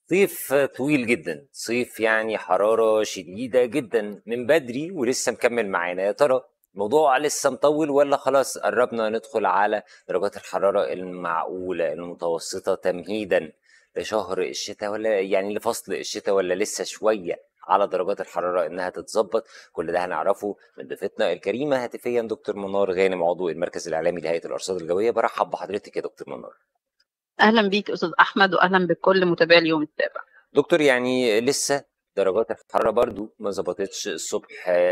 صيف طويل جدا صيف يعني حرارة شديدة جدا من بدري ولسه مكمل معانا يا ترى الموضوع لسه مطول ولا خلاص قربنا ندخل على درجات الحرارة المعقولة المتوسطة تمهيدا لشهر الشتاء ولا يعني لفصل الشتاء ولا لسه شوية على درجات الحرارة إنها تتظبط كل ده هنعرفه من ضيفتنا الكريمة هاتفيا دكتور منار غانم عضو المركز الإعلامي لهيئة الأرصاد الجوية برحب بحضرتك يا دكتور منار اهلا بيك استاذ احمد واهلا بكل متابعي اليوم السابع دكتور يعني لسه درجات الحرارة برضو ما ظبطتش الصبح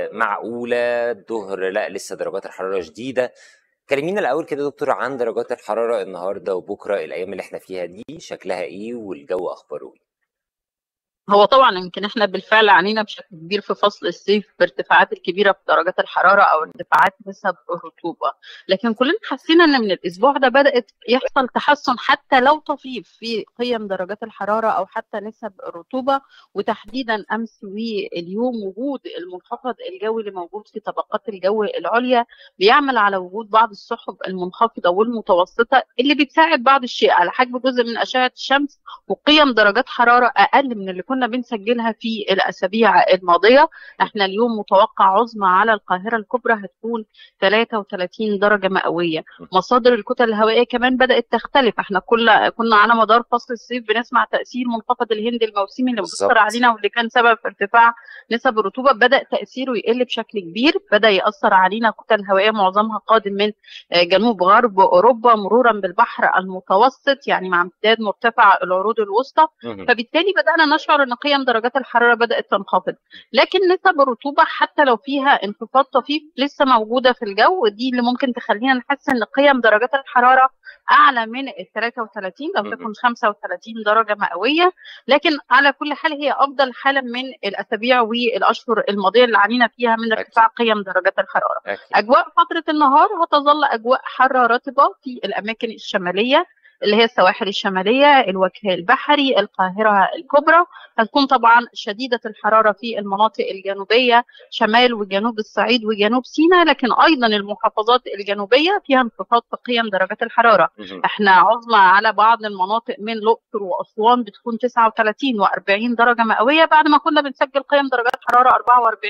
معقولة الظهر لا لسه درجات الحرارة شديدة كلمينا الأول كده دكتور عن درجات الحرارة النهاردة وبكرة الأيام اللي احنا فيها دي شكلها إيه والجو أخباره إيه؟ هو طبعا يمكن احنا بالفعل عانينا بشكل كبير في فصل الصيف بارتفاعات الكبيره في درجات الحراره او ارتفاعات نسب الرطوبه لكن كلنا حسينا ان من الاسبوع ده بدات يحصل تحسن حتى لو طفيف في قيم درجات الحراره او حتى نسب الرطوبه وتحديدا امس واليوم وجود المنخفض الجوي اللي موجود في طبقات الجو العليا بيعمل على وجود بعض السحب المنخفضه والمتوسطه اللي بتساعد بعض الشيء على حجب جزء من اشعه الشمس وقيم درجات حراره اقل من اللي كنا بنسجلها في الاسابيع الماضيه احنا اليوم متوقع عظمى على القاهره الكبرى هتكون 33 درجه مئويه مصادر الكتل الهوائيه كمان بدات تختلف احنا كل كنا على مدار فصل الصيف بنسمع تاثير منخفض الهند الموسمي اللي مؤثر علينا واللي كان سبب في ارتفاع نسب الرطوبه بدا تاثيره يقل بشكل كبير بدا ياثر علينا كتل هوائيه معظمها قادم من جنوب غرب اوروبا مرورا بالبحر المتوسط يعني مع امتداد مرتفع العروض الوسطى فبالتالي بدانا نشعر ان قيم درجات الحراره بدات تنخفض لكن نسب الرطوبه حتى لو فيها انخفاض طفيف لسه موجوده في الجو دي اللي ممكن تخلينا نحس ان قيم درجات الحراره اعلى من ال 33 لو تكون 35 درجه مئويه لكن على كل حال هي افضل حاله من الاسابيع والاشهر الماضيه اللي عانينا فيها من ارتفاع قيم درجات الحراره أكيد. اجواء فتره النهار هتظل اجواء حاره رطبه في الاماكن الشماليه اللي هي السواحل الشمالية الوجه البحري القاهرة الكبرى هتكون طبعا شديدة الحرارة في المناطق الجنوبية شمال وجنوب الصعيد وجنوب سيناء لكن أيضا المحافظات الجنوبية فيها انخفاض في قيم درجات الحرارة احنا عظمى على بعض المناطق من الأقصر وأسوان بتكون 39 و40 درجة مئوية بعد ما كنا بنسجل قيم درجات حرارة 44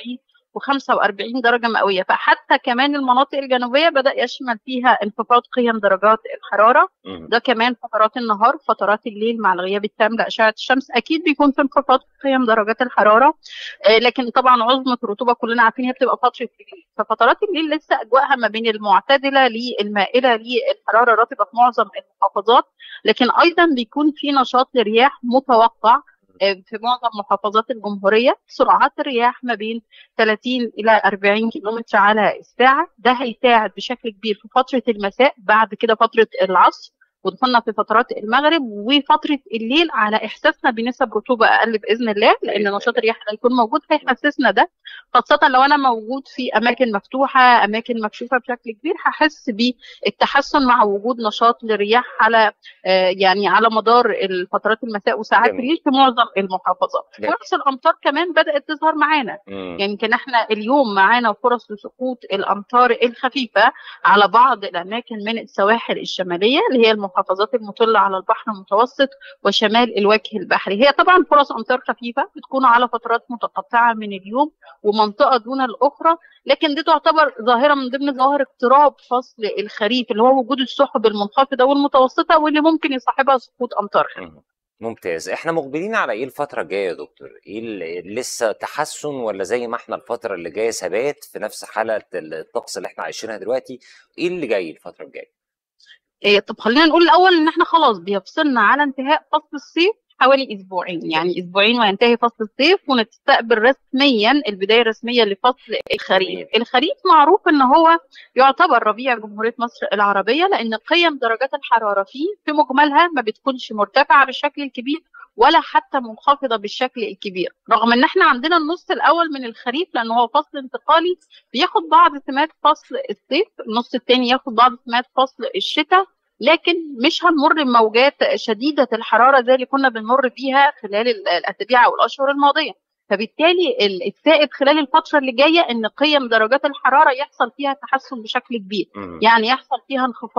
و45 درجة مئوية فحتى كمان المناطق الجنوبية بدأ يشمل فيها انخفاض قيم درجات الحرارة ده كمان فترات النهار فترات الليل مع الغياب التام لأشعة الشمس أكيد بيكون في انخفاض قيم درجات الحرارة لكن طبعا عظمة الرطوبة كلنا عارفين هي بتبقى فترة الليل ففترات الليل لسه أجواءها ما بين المعتدلة للمائلة للحرارة الرطبة في معظم المحافظات لكن أيضا بيكون في نشاط لرياح متوقع في معظم محافظات الجمهوريه سرعات الرياح ما بين 30 الى 40 كيلومتر على الساعه ده هيساعد بشكل كبير في فتره المساء بعد كده فتره العصر ودخلنا في فترات المغرب وفتره الليل على احساسنا بنسب رطوبه اقل باذن الله لان نشاط الرياح اللي هيكون موجود هيحسسنا ده خاصه لو انا موجود في اماكن مفتوحه اماكن مكشوفه بشكل كبير هحس بالتحسن مع وجود نشاط للرياح على يعني على مدار الفترات المساء وساعات الليل في معظم المحافظات فرص الامطار كمان بدات تظهر معانا يعني يمكن احنا اليوم معانا فرص لسقوط الامطار الخفيفه على بعض الاماكن من السواحل الشماليه اللي هي المحافظات المطلة على البحر المتوسط وشمال الوجه البحري هي طبعا فرص أمطار خفيفة بتكون على فترات متقطعة من اليوم ومنطقة دون الأخرى لكن دي تعتبر ظاهرة من ضمن ظواهر اقتراب فصل الخريف اللي هو وجود السحب المنخفضة والمتوسطة واللي ممكن يصاحبها سقوط أمطار ممتاز احنا مقبلين على ايه الفترة الجاية يا دكتور؟ ايه اللي لسه تحسن ولا زي ما احنا الفترة اللي جاية ثبات في نفس حالة الطقس اللي احنا عايشينها دلوقتي؟ ايه اللي جاي الفترة الجاية؟ إيه طب خلينا نقول الاول ان احنا خلاص بيفصلنا على انتهاء فصل الصيف حوالي اسبوعين يعني اسبوعين وينتهي فصل الصيف ونستقبل رسميا البدايه الرسميه لفصل الخريف الخريف معروف ان هو يعتبر ربيع جمهوريه مصر العربيه لان قيم درجات الحراره فيه في مجملها ما بتكونش مرتفعه بالشكل الكبير ولا حتى منخفضه بالشكل الكبير رغم ان احنا عندنا النص الاول من الخريف لان هو فصل انتقالي بياخد بعض سمات فصل الصيف النص الثاني ياخد بعض سمات فصل الشتاء لكن مش هنمر بموجات شديده الحراره زي اللي كنا بنمر بيها خلال الاسابيع او الاشهر الماضيه فبالتالي السائد خلال الفتره اللي جايه ان قيم درجات الحراره يحصل فيها تحسن بشكل كبير يعني يحصل فيها انخفاض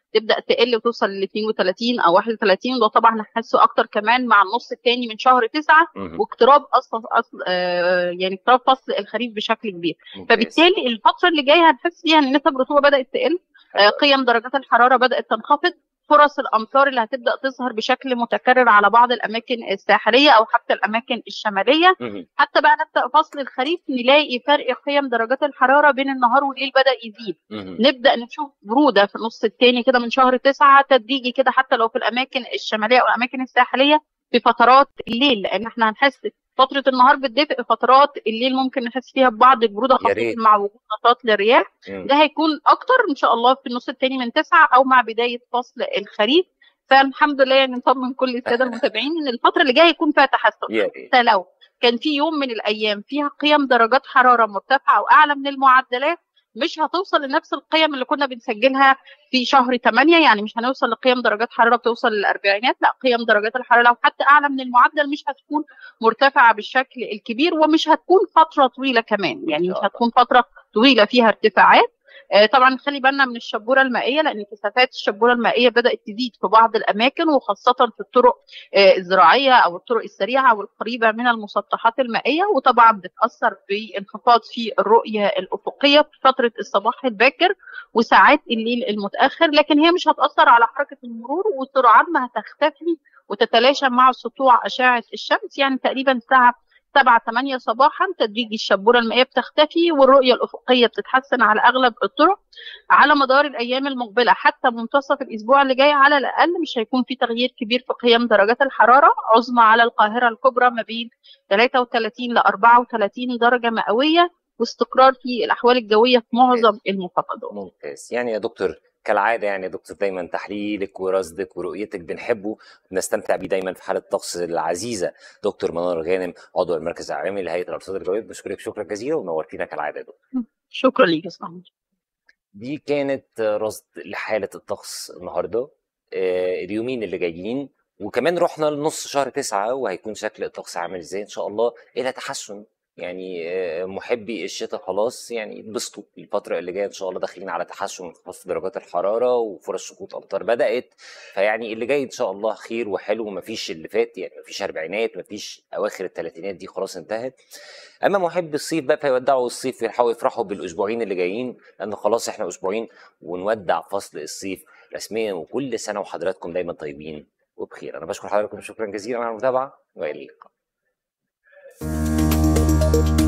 تبدا تقل وتوصل ل 32 او 31 وده طبعا هنحسه اكتر كمان مع النص الثاني من شهر 9 مهم. واقتراب اصل اصل آه يعني اقتراب فصل الخريف بشكل كبير ممتاز. فبالتالي الفتره اللي جايه هنحس فيها ان نسب الرطوبه بدات تقل آه، قيم درجات الحراره بدات تنخفض فرص الامطار اللي هتبدا تظهر بشكل متكرر على بعض الاماكن الساحليه او حتى الاماكن الشماليه مهم. حتى بقى نبدا فصل الخريف نلاقي فرق قيم درجات الحراره بين النهار والليل بدا يزيد مهم. نبدا نشوف بروده في النص الثاني كده من شهر تسعة تدريجي كده حتى لو في الاماكن الشماليه او الاماكن الساحليه في فترات الليل لان احنا هنحس فتره النهار بتدفئ فترات الليل ممكن نحس فيها ببعض البروده يا خاصه ريت. مع وجود نشاط للرياح مم. ده هيكون اكتر ان شاء الله في النص الثاني من تسعة او مع بدايه فصل الخريف فالحمد لله يعني نطمن كل الساده المتابعين ان الفتره اللي جايه هيكون فيها تحسن يا ريت. حتى لو كان في يوم من الايام فيها قيم درجات حراره مرتفعه واعلى من المعدلات مش هتوصل لنفس القيم اللي كنا بنسجلها في شهر 8 يعني مش هنوصل لقيم درجات حراره بتوصل للاربعينات لا قيم درجات الحراره لو حتى اعلى من المعدل مش هتكون مرتفعه بالشكل الكبير ومش هتكون فتره طويله كمان يعني مش هتكون فتره طويله فيها ارتفاعات آه، طبعا نخلي بالنا من الشبوره المائيه لان كثافات الشبوره المائيه بدات تزيد في بعض الاماكن وخاصه في الطرق آه، الزراعيه او الطرق السريعه والقريبه من المسطحات المائيه وطبعا بتاثر بانخفاض في الرؤيه الافقيه في فتره الصباح الباكر وساعات الليل المتاخر لكن هي مش هتاثر على حركه المرور وسرعان ما هتختفي وتتلاشى مع سطوع اشعه الشمس يعني تقريبا الساعه 7 8 صباحا تدريجي الشبوره المائيه بتختفي والرؤيه الافقيه بتتحسن على اغلب الطرق على مدار الايام المقبله حتى منتصف الاسبوع اللي جاي على الاقل مش هيكون في تغيير كبير في قيم درجات الحراره عظمى على القاهره الكبرى ما بين 33 ل 34 درجه مئويه واستقرار في الاحوال الجويه في معظم المحافظات ممتاز يعني يا دكتور كالعادة يعني يا دكتور دايما تحليلك ورصدك ورؤيتك بنحبه بنستمتع بيه دايما في حالة الطقس العزيزة دكتور منار غانم عضو المركز العالمي لهيئة الأرصاد الجوية بشكرك شكرا جزيلا ونورتينا كالعادة يا دكتور شكرا ليك يا صاحبي دي كانت رصد لحالة الطقس النهاردة آه، اليومين اللي جايين وكمان رحنا لنص شهر تسعة وهيكون شكل الطقس عامل ازاي ان شاء الله الى تحسن يعني آه، محبي الشتاء خلاص يعني اتبسطوا الفترة اللي جاية ان شاء الله داخلين على تحسن انخفاض في درجات الحرارة وفرص سقوط امطار بدأت فيعني اللي جاي ان شاء الله خير وحلو ومفيش اللي فات يعني مفيش اربعينات مفيش اواخر الثلاثينات دي خلاص انتهت اما محب الصيف بقى فيودعوا الصيف ويحاولوا يفرحوا بالاسبوعين اللي جايين لان خلاص احنا اسبوعين ونودع فصل الصيف رسميا وكل سنه وحضراتكم دايما طيبين وبخير انا بشكر حضراتكم شكرا جزيلا على المتابعه والى اللقاء